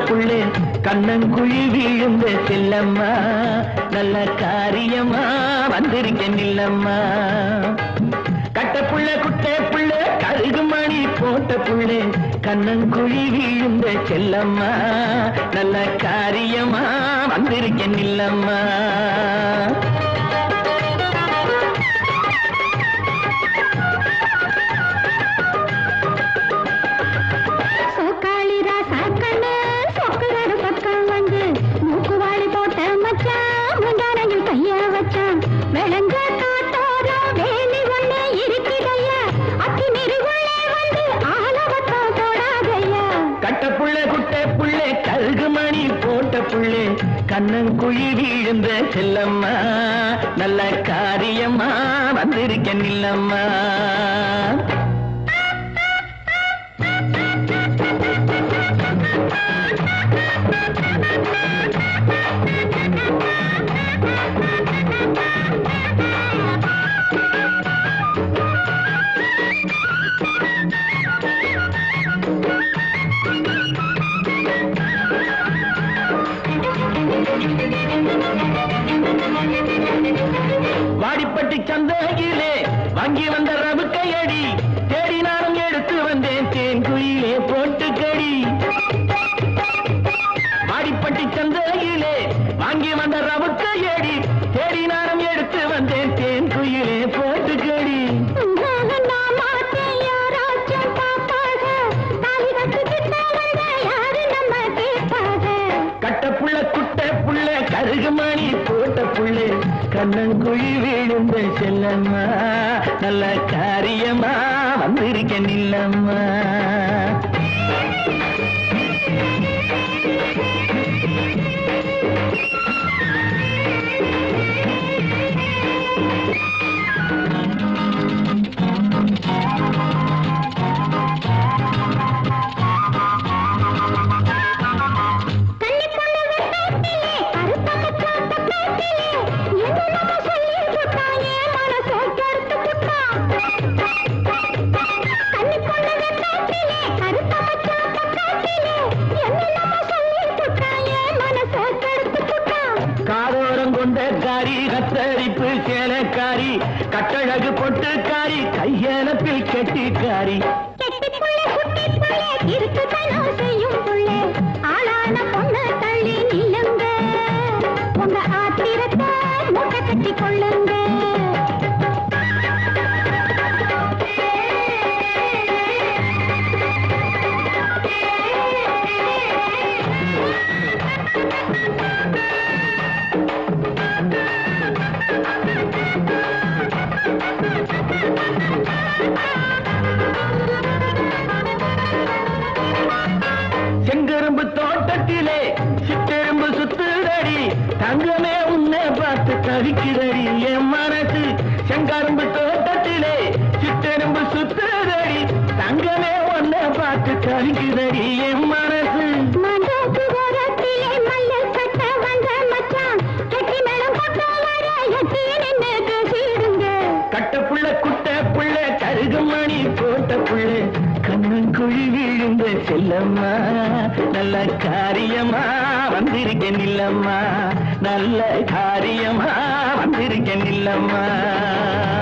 புள்ளே கண்ணங்குழி விழுந்த செல்லம்மா நல்ல காரியமா வந்திருக்க நில்லம்மா கட்ட புள்ள குட்ட புள்ள கருகு மணி போட்ட புள்ளே கண்ணங்குழி விழுந்த செல்லம்மா நல்ல காரியமா வந்திருக்க நில்லம்மா சோக்காளிரா சாக்கண்ணு சொக்குகாடு பக்கம் வந்து மூக்குவாளி போட்ட மச்சான் முந்தானையில் கைய வச்சான் விளங்க காட்டோரம் வேலி ஒண்ணு இருக்குதையா அத்தி நெருகுள்ளே வந்து ஆலவட்டம் போடாதையா கட்ட புள்ள குட்ட புள்ளே கருகு மணி போட்ட புள்ளே கண்ணங்குழி விழுந்த செல்லம்மா நல்ல காரியமா வந்திருக்க நில்லம்மா வாடிப்பட்டி சந்தையிலே வாங்கி வந்த ரவுக்கையடி தேடி நானும் எடுத்து வந்தேன் தேன் குயிலே போட்டு கடி வாடிப்பட்டி சந்தையிலே வாங்கி வந்த ரவுக்கையடி தேடி நானும் எடுத்து வந்தேன் தேன் குயிலே போட்டு கடி நான் மாத்தேன் யாராச்சும் பாப்பாக தாலி கட்டிக்கிட்டவங்க யாரு நம்ம கேட்பாக கட்ட புள்ள குட்ட புள்ள கருகு மணி போட்ட புள்ளே கண்ணங்குழி விழுந்த செல்லம்மா நல்ல காரியமா வந்திருக்க நில்லம்மா கன்னிப்பொண்ணு வெட்டத்திலே, கருத்த மச்சான் பக்கத்திலே, என்னென்னமோ சொல்லி போட்டான், என் மனசை கெடுத்து போட்டான். கன்னிப்பொண்ணு வெட்டத்திலே, கருத்த மச்சான் பக்கத்திலே, என்னென்னமோ சொல்லி போட்டான், என் மனசை கெடுத்து போட்டான். காதோரம் கொண்ட காரி கத்தரிப்பு சேலக்காரி கட்டழகு பொட்டுக்காரி கையலப்பில் கெட்டிக்காரி கெட்டிப் புள்ளை, குட்டிப் புள்ளை, கிறுக்குத்தனம் செய்யும் புள்ளை, ஆளான பொண்ணு தள்ளி நில்லுங்க. உங்க ஆத்திரத்தை மூட்டை கட்டிக் கொள்ளுங்க செங்கரும்பு தோட்டத்திலே சிற்றெரும்பு சுத்துதடி தங்கமே உன்னை பார்த்து தவிக்குதடி என் மனசு செங்கரும்பு தோட்டத்திலே சிற்றெரும்பு சுத்துதடி தங்கமே உன்னை பார்த்து தவிக்குதடி என் மனசு மண்டோக்கு ஓரத்திலே மல்லல் கட்ட வந்த மச்சான், கெட்டி மேளம் கொட்ட வர எட்டி நின்னு பேசிடுங்க. கட்ட புள்ள குட்ட புள்ள கருகு மணி போட்ட புள்ள கண்ணங்குழி விழுந்த செல்லம்மா நல்ல காரியமா வந்திருக்க நில்லம்மா நல்ல காரியமா வந்திருக்க நில்லம்மா